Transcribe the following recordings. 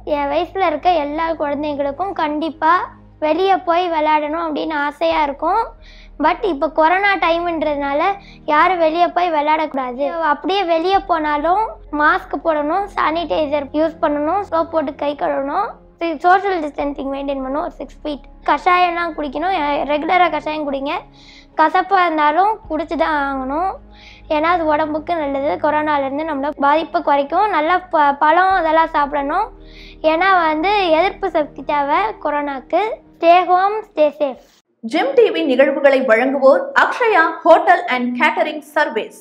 என் வயசில் இருக்க எல்லா குழந்தைங்களுக்கும் கண்டிப்பாக வெளியே போய் விளையாடணும் அப்படின்னு ஆசையாக இருக்கும் பட் இப்போ கொரோனா டைம்ன்றதுனால யாரும் வெளியே போய் விளையாடக்கூடாது அப்படியே வெளியே போனாலும் மாஸ்க் போடணும் சானிடைசர் யூஸ் பண்ணணும் சோப் போட்டு கை கழுவணும் சோஷியல் டிஸ்டன்சிங் மெயின்டைன் பண்ணணும் ஒரு சிக்ஸ் ஃபீட் கஷாயம்லாம் குடிக்கணும் ரெகுலராக கஷாயம் குடிங்க கசப்பாக இருந்தாலும் குடிச்சு தான் ஆகணும் ஏன்னா அது உடம்புக்கு நல்லது கொரோனாலேருந்து நம்மள பாதிப்பை குறைக்கும் நல்லா ப பழம் அதெல்லாம் சாப்பிடணும் ஏன்னா வந்து எதிர்ப்பு சக்தி தேவை கொரோனாக்கு stay home stay safe Gem TV நிகழ்வுகளை வழங்குவோர் Akshaya hotel and catering service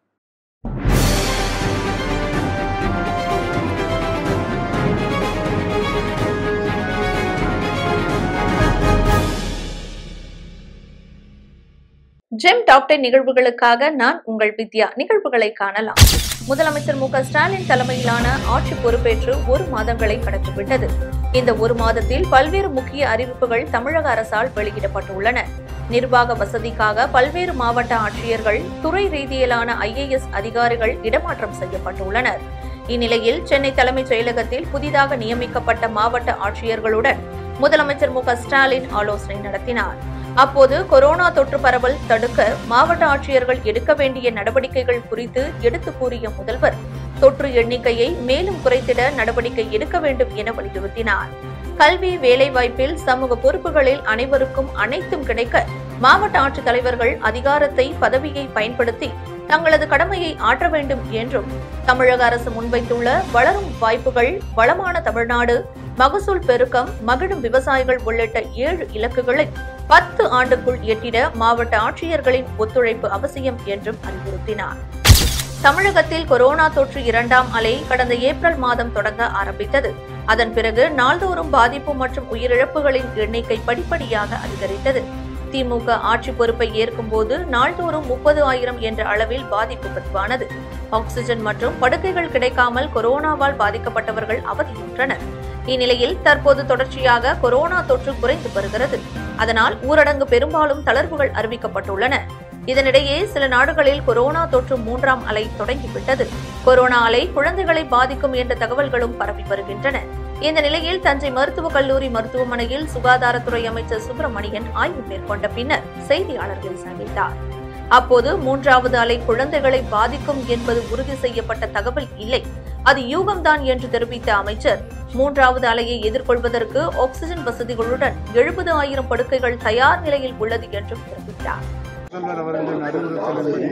Gem top ten நிகழ்வுகளுக்காக நான் உங்கள் வித்யா நிகழ்வுகளை காணலாம் முதலமைச்சர் மு க ஸ்டாலின் தலைமையிலான ஆட்சி பொறுப்பேற்று ஒரு மாதங்களை கடந்துவிட்டது இந்த ஒரு மாதத்தில் பல்வேறு முக்கிய அறிவிப்புகள் தமிழக அரசால் வெளியிடப்பட்டுள்ளன நிர்வாக வசதிக்காக பல்வேறு மாவட்ட ஆட்சியர்கள் துறை ரீதியிலான ஐஏஎஸ் அதிகாரிகள் இடமாற்றம் செய்யப்பட்டுள்ளனர் இந்நிலையில் சென்னை தலைமைச் செயலகத்தில் புதிதாக நியமிக்கப்பட்ட மாவட்ட ஆட்சியர்களுடன் முதலமைச்சர் மு க ஸ்டாலின் ஆலோசனை நடத்தினார் அப்போது கொரோனா தொற்று பரவல் தடுக்க மாவட்ட ஆட்சியர்கள் எடுக்க வேண்டிய நடவடிக்கைகள் குறித்து எடுத்து கூறிய முதல்வர் தொற்று எண்ணிக்கையை மேலும் குறைத்திட நடவடிக்கை எடுக்க வேண்டும் என வலியுறுத்தினார் கல்வி வேலைவாய்ப்பில் சமூக பொறுப்புகளில் அனைவருக்கும் அனைத்தும் கிடைக்க மாவட்ட ஆட்சித் தலைவர்கள் அதிகாரத்தை பதவியை பயன்படுத்தி தங்களது கடமையை ஆற்ற வேண்டும் என்றும் தமிழக அரசு முன்வைத்துள்ள வளரும் வாய்ப்புகள் வளமான தமிழ்நாடு மகசூல் பெருக்கம் மகிழும் விவசாயிகள் உள்ளிட்ட ஏழு இலக்குகளை பத்து ஆண்டுக்குள் எட்டிட மாவட்ட ஆட்சியர்களின் ஒத்துழைப்பு அவசியம் என்றும் அறிவுறுத்தினார் தமிழகத்தில் கொரோனா தொற்று இரண்டாம் அலை கடந்த ஏப்ரல் மாதம் தொடங்க ஆரம்பித்தது அதன் பிறகு நாள்தோறும் பாதிப்பு மற்றும் உயிரிழப்புகளின் எண்ணிக்கை படிப்படியாக அதிகரித்தது திமுக ஆட்சி பொறுப்பை ஏற்கும்போது நாள்தோறும் முப்பது ஆயிரம் என்ற அளவில் பாதிப்பு பதிவானது ஆக்ஸிஜன் மற்றும் படுக்கைகள் கிடைக்காமல் கொரோனாவால் பாதிக்கப்பட்டவர்கள் அவதியுற்றனர் இந்நிலையில் தற்போது தொடர்ச்சியாக கொரோனா தொற்று குறைந்து வருகிறது அதனால் ஊரடங்கு பெரும்பாலும் தளர்வுகள் அறிவிக்கப்பட்டுள்ளன இதனிடையே சில நாடுகளில் கொரோனா தொற்று மூன்றாம் அலை தொடங்கிவிட்டது கொரோனா அலை குழந்தைகளை பாதிக்கும் என்ற தகவல்களும் பரவி வருகின்றன இந்த நிலையில் தஞ்சை மருத்துவக் கல்லூரி மருத்துவமனையில் சுகாதாரத்துறை அமைச்சர் சுப்பிரமணியன் ஆய்வு மேற்கொண்ட பின்னர் செய்தியாளர்களை சந்தித்தார் அப்போது மூன்றாவது அலை குழந்தைகளை பாதிக்கும் என்பது உறுதி செய்யப்பட்ட தகவல் இல்லை அது யூகம்தான் என்று தெரிவித்த அமைச்சர் மூன்றாவது அலையை எதிர்கொள்வதற்கு ஆக்ஸிஜன் வசதிகளுடன் எழுபது ஆயிரம் படுக்கைகள் தயார் நிலையில் உள்ளது என்றும் தெரிவித்தார் முதல்வர் அவர்களின் அறிவுறுத்தலின்படி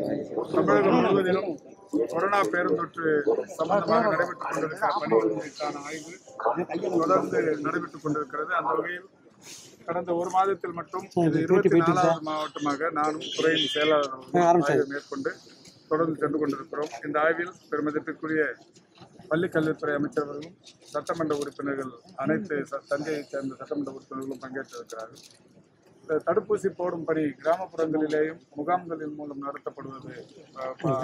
தமிழகம் முழுவதிலும் கொரோனா பெருந்தொற்று சம்பந்தமாக நடைபெற்றுக் கொண்டிருக்கிற பணிகள் குறித்தான ஆய்வு தொடர்ந்து நடைபெற்றுக் கொண்டிருக்கிறது அந்த வகையில் கடந்த ஒரு மாதத்தில் மட்டும் இது இருபத்தி நாலாவது மாவட்டமாக நானும் துறையின் செயலாளர் ஆய்வு மேற்கொண்டு தொடர்ந்து சென்று கொண்டிருக்கிறோம் இந்த ஆய்வில் பெருமதிப்பிற்குரிய பள்ளிக் கல்வித்துறை அமைச்சர் அவர்களும் சட்டமன்ற உறுப்பினர்கள் அனைத்து ச- தஞ்சையைச் சேர்ந்த சட்டமன்ற உறுப்பினர்களும் பங்கேற்றிருக்கிறார்கள் இந்த தடுப்பூசி போடும் பணி கிராமப்புறங்களிலேயும் முகாம்களின் மூலம் நடத்தப்படுவது அஹ், ப-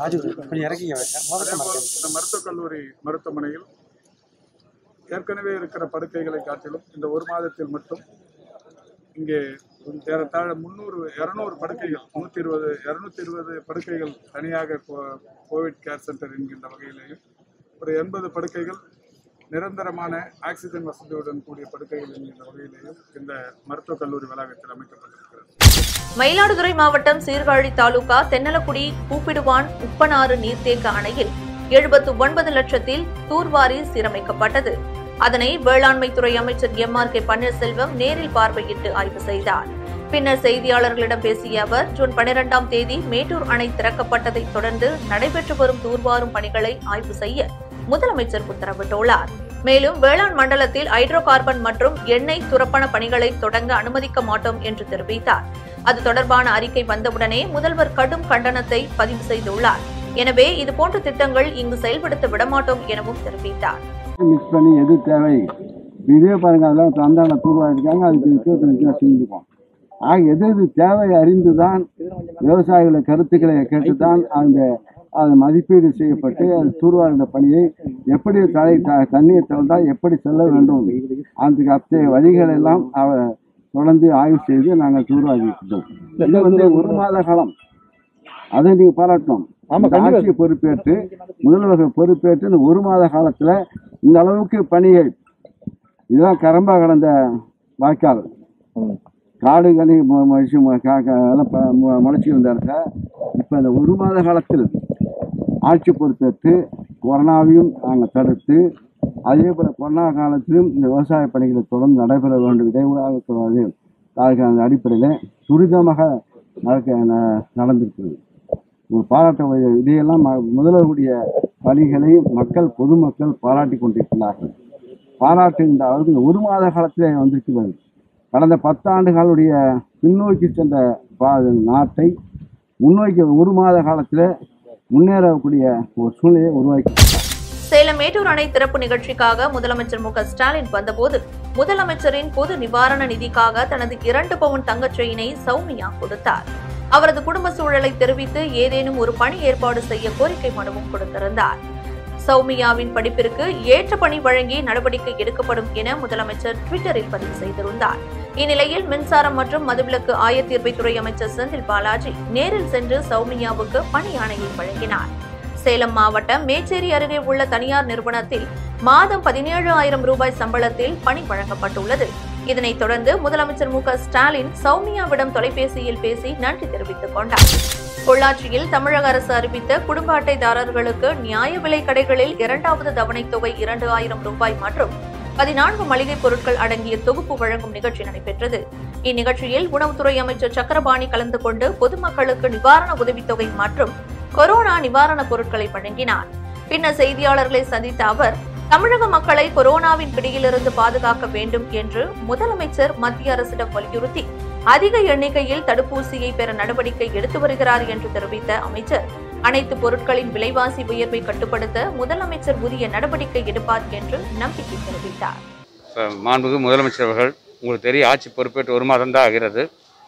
அதேபோல் இந்த மருத்துவக் கல்லூரி மருத்துவமனையில் ஏற்கனவே இருக்கிற படுக்கைகளை காட்டிலும் இந்த ஒரு மாதத்தில் மட்டும் இங்கே ஏறத்தாழ முந்நூறு இரநூறு படுக்கைகள் நூற்றி இருபது இரநூத்தி இருபது படுக்கைகள் தனியாக கோ- கோவிட் கேர் சென்டர் என்கின்ற வகையிலேயும் ஒரு எண்பது படுக்கைகள் நிரந்தரமான ஆக்சிஜன் வசதியுடன் கூடிய படுக்கைகள் என்கின்ற வகையிலேயும் இந்த மருத்துவக் கல்லூரி வளாகத்தில் அமைக்கப்பட்டிருக்கிறது மயிலாடுதுறை மாவட்டம் சீர்காழி தாலுகா தென்னலக்குடி கூப்பிடுவான் உப்பனாறு நீர்த்தேக்க அணையில் எழுபத்து ஒன்பது லட்சத்தில் தூர்வாரி சீரமைக்கப்பட்டது அதனை வேளாண்மைத்துறை அமைச்சர் எம் ஆர் கே பன்னீர்செல்வம் நேரில் பார்வையிட்டு ஆய்வு செய்தார் பின்னர் செய்தியாளர்களிடம் பேசிய அவர் ஜூன் பனிரெண்டாம் தேதி மேட்டூர் அணை திறக்கப்பட்டதை தொடர்ந்து நடைபெற்று வரும் தூர்வாரும் பணிகளை ஆய்வு செய்ய முதலமைச்சர் உத்தரவிட்டுள்ளார் மேலும் வேளாண் மண்டலத்தில் ஹைட்ரோ கார்பன் மற்றும் எண்ணெய் துரப்பண பணிகளை தொடங்க அனுமதிக்க மாட்டோம் என்று தெரிவித்தார் அது தொடர்பான அறிக்கை வந்தவுடனே முதல்வர் கடும் கண்டனத்தை பதிவு செய்துள்ளார் எனவே இதுபோன்ற திட்டங்கள் இங்கு செயல்படுத்த விடமாட்டோம் எனவும் தெரிவித்தார் மிக்ஸ் பண்ணி எது தேவை இதே பாருங்க அதெல்லாம் தந்தான தூர்வாயிருக்காங்க அதுக்கு இருக்கிறது செஞ்சுக்குவோம் ஆக எது எது தேவை அறிந்து தான் விவசாயிகளை கருத்துக்களை கேட்டு தான் அந்த அது மதிப்பீடு செய்யப்பட்டு அது தூர்வாரின பணியை எப்படி தலை த- தண்ணீர் திறந்தால் எப்படி செல்ல வேண்டும் அதுக்கு அத்தகைய வழிகள் எல்லாம் அவ தொடர்ந்து ஆய்வு செய்து நாங்கள் தூர்வாரிட்டோம் இது வந்து ஒரு மாத காலம் அதை நீங்க பாராட்டணும் ஆமா, இந்த கண்டிப்பா. ஆட்சியை பொறுப்பேற்று முதல்வர்கள் பொறுப்பேற்று இந்த ஒரு மாத காலத்துல இந்த அளவுக்கு பணிகள் இதெல்லாம் கரம்பா கடந்த வாய்க்கால் ம். காடு கனி மு- முளைச்சி மு- கா- கா- எல்லாம் ப- மு- முளைச்சி இருந்த இடத்துல இப்போ இந்த ஒரு மாத காலத்தில் ஆட்சி பொறுப்பேற்று கொரோனாவையும் நாங்கள் தடுத்து அதே போல் கொரோனா காலத்திலும் இந்த விவசாய பணிகளை தொடர்ந்து நடைபெற வேண்டும் இடைவிடாக கூடாது அதுக்கு அந்த அடிப்படையில் துரிதமாக நடக்க ந- நடந்திருக்கிறது ஒரு பாராட்ட வ- இதையெல்லாம் ம- முதல்வருடைய பணிகளை மக்கள் பொதுமக்கள் பாராட்டி கொண்டிருக்கிறார்கள் பாராட்டுகின்ற அளவுக்கு இந்த ஒரு மாத காலத்திலே வந்திருக்கிறது கடந்த பத்தாண்டுகளுடைய பின்னோக்கி சென்ற பா- நாட்டை முன்னோக்கி ஒரு மாத காலத்தில் முன்னேறக்கூடிய ஒரு சூழ்நிலையை உருவாக்கி சேலம் மேட்டூர் அணை திறப்பு நிகழ்ச்சிக்காக முதலமைச்சர் மு க ஸ்டாலின் வந்தபோது முதலமைச்சரின் பொது நிவாரண நிதிக்காக தனது இரண்டு பவுன் தங்கச் செயினை சௌமியா கொடுத்தார் அவரது குடும்ப சூழலை தெரிவித்து ஏதேனும் ஒரு பணி ஏற்பாடு செய்ய கோரிக்கை மனுவும் கொடுத்திருந்தார் சௌமியாவின் படிப்பிற்கு ஏற்ற பணி வழங்கி நடவடிக்கை எடுக்கப்படும் என முதலமைச்சர் ட்விட்டரில் பதிவு செய்திருந்தார் இந்நிலையில் மின்சாரம் மற்றும் மதுவிலக்கு ஆயத்தீர்வைத்துறை அமைச்சர் செந்தில் பாலாஜி நேரில் சென்று சௌமியாவுக்கு பணி ஆணையை வழங்கினார் சேலம் மாவட்டம் மேச்சேரி அருகே உள்ள தனியார் நிறுவனத்தில் மாதம் பதினேழு ஆயிரம் ரூபாய் சம்பளத்தில் பணி வழங்கப்பட்டுள்ளது இதனைத் தொடர்ந்து முதலமைச்சர் மு க ஸ்டாலின் சௌமியாவிடம் தொலைபேசியில் பேசி நன்றி தெரிவித்துக் கொண்டார் பொள்ளாச்சியில் தமிழக அரசு அறிவித்த குடும்ப அட்டைதாரர்களுக்கு நியாய விலை கடைகளில் இரண்டாவது தவணைத் தொகை இரண்டு ஆயிரம் ரூபாய் மற்றும் பதினான்கு மளிகைப் பொருட்கள் அடங்கிய தொகுப்பு வழங்கும் நிகழ்ச்சி நடைபெற்றது இந்நிகழ்ச்சியில் உணவுத்துறை அமைச்சர் சக்கரபாணி கலந்து கொண்டு பொதுமக்களுக்கு நிவாரண உதவித்தொகை மற்றும் கொரோனா நிவாரணப் பொருட்களை வழங்கினார் பின்னர் செய்தியாளர்களை சந்தித்த அவர் தமிழக மக்களை கொரோனாவின் பிடியிலிருந்து பாதுகாக்க வேண்டும் என்று முதலமைச்சர் மத்திய அரசிடம் வலியுறுத்தி அதிக எண்ணிக்கையில் தடுப்பூசியை பெற நடவடிக்கை எடுத்து வருகிறார் என்று தெரிவித்த அமைச்சர் அனைத்து பொருட்களின் விலைவாசி உயர்வை கட்டுப்படுத்த முதலமைச்சர் உரிய நடவடிக்கை எடுப்பார் என்று நம்பிக்கை தெரிவித்தார் ச- மாண்புமிகு முதலமைச்சர் அவர்கள் உங்களுக்கு தெரியும் ஆட்சி பொறுப்பேற்று ஒரு மாதம் தான் ஆகிறது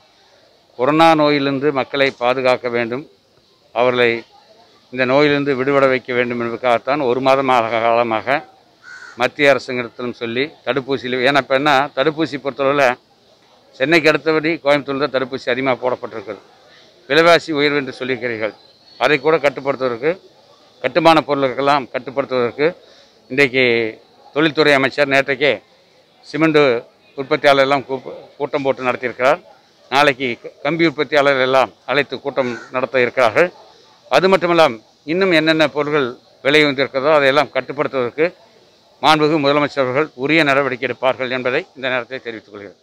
கொரோனா நோயிலிருந்து மக்களை பாதுகாக்க வேண்டும் அவர்களை இந்த நோயிலிருந்து விடுபட வைக்க வேண்டும் என்பதற்காகத்தான் ஒரு மாதமாக காலமாக மத்திய அரசுங்கிடத்திலும் சொல்லி தடுப்பூசியில் ஏன்னா இப்போ என்ன தடுப்பூசி பொறுத்தளவில் சென்னைக்கு அடுத்தபடி கோயம்புத்தூரில் தான் தடுப்பூசி அதிகமாக போடப்பட்டிருக்கிறது விலைவாசி உயர்வு என்று சொல்லியிருக்கிறீர்கள் அதை கூட கட்டுப்படுத்துவதற்கு கட்டுமான பொருட்களுக்கெல்லாம் கட்டுப்படுத்துவதற்கு இன்றைக்கு தொழில்துறை அமைச்சர் நேற்றைக்கே சிமெண்ட் உற்பத்தியாளர் எல்லாம் கூப்ப- கூட்டம் போட்டு நடத்தியிருக்கிறார் நாளைக்கு க- கம்பி உற்பத்தியாளர் எல்லாம் அழைத்து கூட்டம் நடத்த இருக்கிறார்கள் அது மட்டுமல்லாம் இன்னும் என்னென்ன பொருட்கள் விலை வந்திருக்கிறதோ அதையெல்லாம் கட்டுப்படுத்துவதற்கு மாண்புமிகு முதலமைச்சர் அவர்கள் உரிய நடவடிக்கை எடுப்பார்கள் என்பதை இந்த நேரத்தில் தெரிவித்துக் கொள்கிறேன்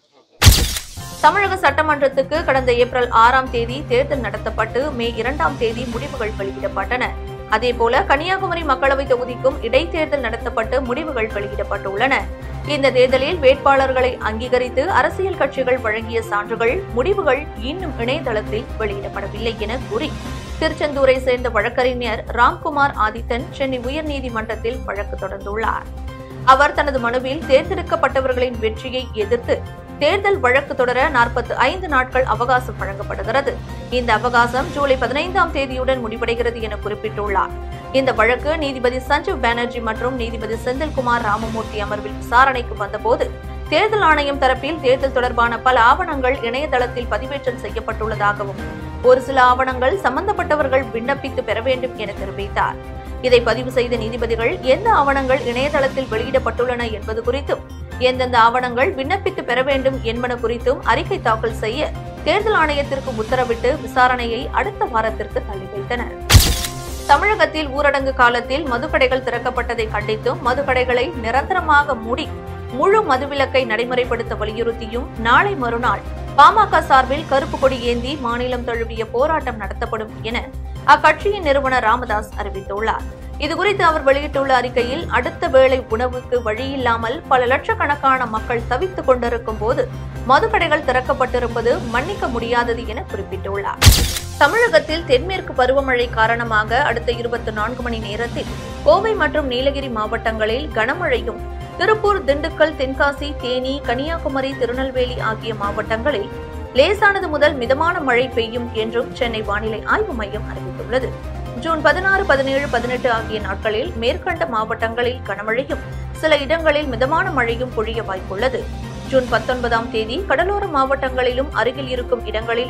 தமிழக சட்டமன்றத்துக்கு கடந்த ஏப்ரல் ஆறாம் தேதி தேர்தல் நடத்தப்பட்டு மே இரண்டாம் தேதி முடிவுகள் வெளியிடப்பட்டன அதேபோல கன்னியாகுமரி மக்களவைத் தொகுதிக்கும் இடைத்தேர்தல் நடத்தப்பட்டு முடிவுகள் வெளியிடப்பட்டுள்ளன இந்த தேர்தலில் வேட்பாளர்களை அங்கீகரித்து அரசியல் கட்சிகள் வழங்கிய சான்றுகள் முடிவுகள் இன்னும் இணையதளத்தில் வெளியிடப்படவில்லை என கூறி திருச்செந்தூரை சேர்ந்த வழக்கறிஞர் ராம்குமார் ஆதித்தன் சென்னை உயர்நீதிமன்றத்தில் வழக்கு தொடர்ந்துள்ளார் அவர் தனது மனுவில் தேர்ந்தெடுக்கப்பட்டவர்களின் வெற்றியை எதிர்த்து தேர்தல் வழக்கு தொடர நாற்பத்தி ஐந்து நாட்கள் அவகாசம் வழங்கப்படுகிறது இந்த அவகாசம் ஜூலை பதினைந்தாம் தேதியுடன் முடிவடைகிறது என குறிப்பிட்டுள்ளார் இந்த வழக்கு நீதிபதி சஞ்சீவ் பானர்ஜி மற்றும் நீதிபதி செந்தில்குமார் ராமமூர்த்தி அமர்வில் விசாரணைக்கு வந்தபோது தேர்தல் ஆணையம் தரப்பில் தேர்தல் தொடர்பான பல ஆவணங்கள் இணையதளத்தில் பதிவேற்றம் செய்யப்பட்டுள்ளதாகவும் ஒரு சில ஆவணங்கள் சம்பந்தப்பட்டவர்கள் விண்ணப்பித்து பெற வேண்டும் என தெரிவித்தார் இதை பதிவு செய்த நீதிபதிகள் எந்த ஆவணங்கள் இணையதளத்தில் வெளியிடப்பட்டுள்ளன என்பது குறித்தும் எந்தெந்த ஆவணங்கள் விண்ணப்பித்து பெற வேண்டும் என்பன குறித்தும் அறிக்கை தாக்கல் செய்ய தேர்தல் ஆணையத்திற்கு உத்தரவிட்டு விசாரணையை அடுத்த வாரத்திற்கு தள்ளி வைத்தனர் தமிழகத்தில் ஊரடங்கு காலத்தில் மதுக்கடைகள் திறக்கப்பட்டதை கண்டித்தும் மதுக்கடைகளை நிரந்தரமாக மூடி முழு மதுவிலக்கை நடைமுறைப்படுத்த வலியுறுத்தியும் நாளை மறுநாள் பாமக சார்பில் கருப்பு கொடி ஏந்தி மாநிலம் தழுவிய போராட்டம் நடத்தப்படும் என அக்கட்சியின் நிறுவனர் ராமதாஸ் அறிவித்துள்ளார் இதுகுறித்து அவர் வெளியிட்டுள்ள அறிக்கையில் அடுத்த வேளை உணவுக்கு வழியில்லாமல் பல லட்சக்கணக்கான மக்கள் தவித்துக் கொண்டிருக்கும் போது மதுக்கடைகள் திறக்கப்பட்டிருப்பது மன்னிக்க முடியாதது என குறிப்பிட்டுள்ளார் தமிழகத்தில் தென்மேற்கு பருவமழை காரணமாக அடுத்த இருபத்தி நான்கு மணி நேரத்தில் கோவை மற்றும் நீலகிரி மாவட்டங்களில் கனமழையும் திருப்பூர் திண்டுக்கல் தென்காசி தேனி கன்னியாகுமரி திருநெல்வேலி ஆகிய மாவட்டங்களில் லேசானது முதல் மிதமான மழை பெய்யும் என்றும் சென்னை வானிலை ஆய்வு மையம் அறிவித்துள்ளது ஜூன் பதினாறு பதினேழு பதினெட்டு ஆகிய நாட்களில் மேற்கண்ட மாவட்டங்களில் கனமழையும் சில இடங்களில் மிதமான மழையும் பொழிய வாய்ப்புள்ளது ஜூன் பத்தொன்பதாம் தேதி கடலோர மாவட்டங்களிலும் அருகில் இருக்கும் இடங்களிலும்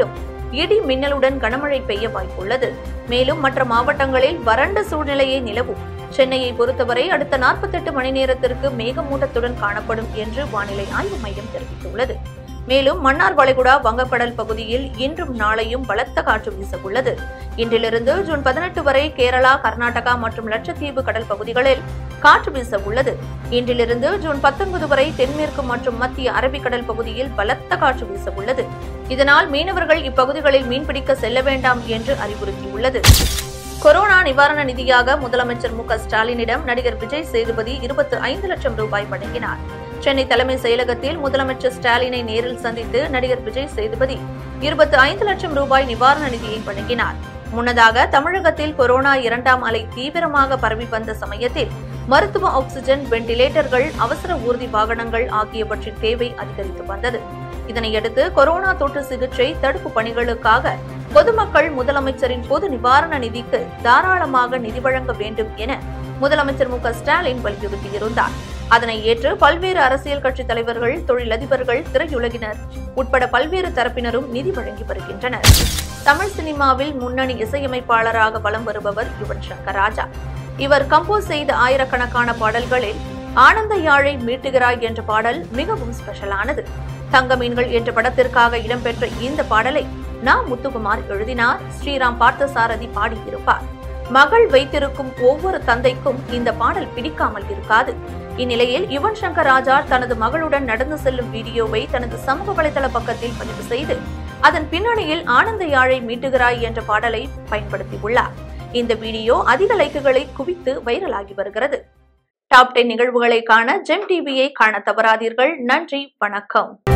இடி மின்னலுடன் கனமழை பெய்ய வாய்ப்புள்ளது மேலும் மற்ற மாவட்டங்களில் வறண்ட சூழ்நிலையே நிலவும் சென்னையை பொறுத்தவரை அடுத்த 48 மணி நேரத்திற்கு மேகமூட்டத்துடன் காணப்படும் என்று வானிலை ஆய்வு மையம் தெரிவித்துள்ளது மேலும் மன்னார் வளைகுடா வங்கக்கடல் பகுதியில் இன்றும் நாளையும் பலத்த காற்று வீசவுள்ளது இன்றிலிருந்து ஜூன் பதினெட்டு வரை கேரளா கர்நாடகா மற்றும் லட்சத்தீவு கடல் பகுதிகளில் காற்று வீச உள்ளது இன்றிலிருந்து ஜூன் பத்தொன்பது வரை தென்மேற்கு மற்றும் மத்திய அரபிக்கடல் பகுதியில் பலத்த காற்று வீச உள்ளது இதனால் மீனவர்கள் இப்பகுதிகளில் மீன்பிடிக்க செல்ல வேண்டாம் என்று அறிவுறுத்தியுள்ளது கொரோனா நிவாரண நிதியாக முதலமைச்சர் மு க ஸ்டாலினிடம் நடிகர் விஜய் சேதுபதி இருபத்தி ஐந்து லட்சம் ரூபாய் வழங்கினார் சென்னை தலைமை செயலகத்தில் முதலமைச்சர் ஸ்டாலினை நேரில் சந்தித்து நடிகர் விஜய் சேதுபதி இருபத்தி ஐந்து லட்சம் ரூபாய் நிவாரண நிதியை வழங்கினார் முன்னதாக தமிழகத்தில் கொரோனா இரண்டாம் அலை தீவிரமாக பரவி வந்த சமயத்தில் மருத்துவ ஆக்ஸிஜன் வெண்டிலேட்டர்கள் அவசர ஊர்தி வாகனங்கள் ஆகியவற்றின் தேவை அதிகரித்து வந்தது இதனையடுத்து கொரோனா தொற்று சிகிச்சை தடுப்பு பணிகளுக்காக பொதுமக்கள் முதலமைச்சரின் பொது நிவாரண நிதிக்கு தாராளமாக நிதி வழங்க வேண்டும் என முதலமைச்சர் மு க ஸ்டாலின் வலியுறுத்தியிருந்தார் அதனை ஏற்று பல்வேறு அரசியல் கட்சி தலைவர்கள் தொழிலதிபர்கள் திரையுலகினர் உட்பட பல்வேறு தரப்பினரும் நிதி வழங்கி வருகின்றனர் தமிழ் சினிமாவில் முன்னணி இசையமைப்பாளராக வலம் வருபவர் யுவன் சங்கர் ராஜா இவர் கம்போஸ் செய்த ஆயிரக்கணக்கான பாடல்களில் ஆனந்த யாழை மீட்டுகிறாய் என்ற பாடல் மிகவும் ஸ்பெஷலானது தங்க மீன்கள் என்ற படத்திற்காக இடம்பெற்ற இந்த பாடலை நா முத்துக்குமார் எழுதினார் ஸ்ரீராம் பார்த்தசாரதி பாடியிருப்பார் மகள் வைத்திருக்கும் ஒவ்வொரு தந்தைக்கும் இந்த பாடல் பிடிக்காமல் இருக்காது இந்நிலையில் யுவன் சங்கர் ராஜா தனது மகளுடன் நடந்து செல்லும் வீடியோவை தனது சமூக வலைதள பக்கத்தில் பதிவு செய்து அதன் பின்னணியில் ஆனந்த யாழை மீட்டுகிறாய் என்ற பாடலை பயன்படுத்தியுள்ளார் இந்த வீடியோ அதிக லைக்குகளை குவித்து வைரலாகி வருகிறது டாப் டென் நிகழ்வுகளை காண ஜெம் டிவியை காண தவறாதீர்கள் நன்றி வணக்கம்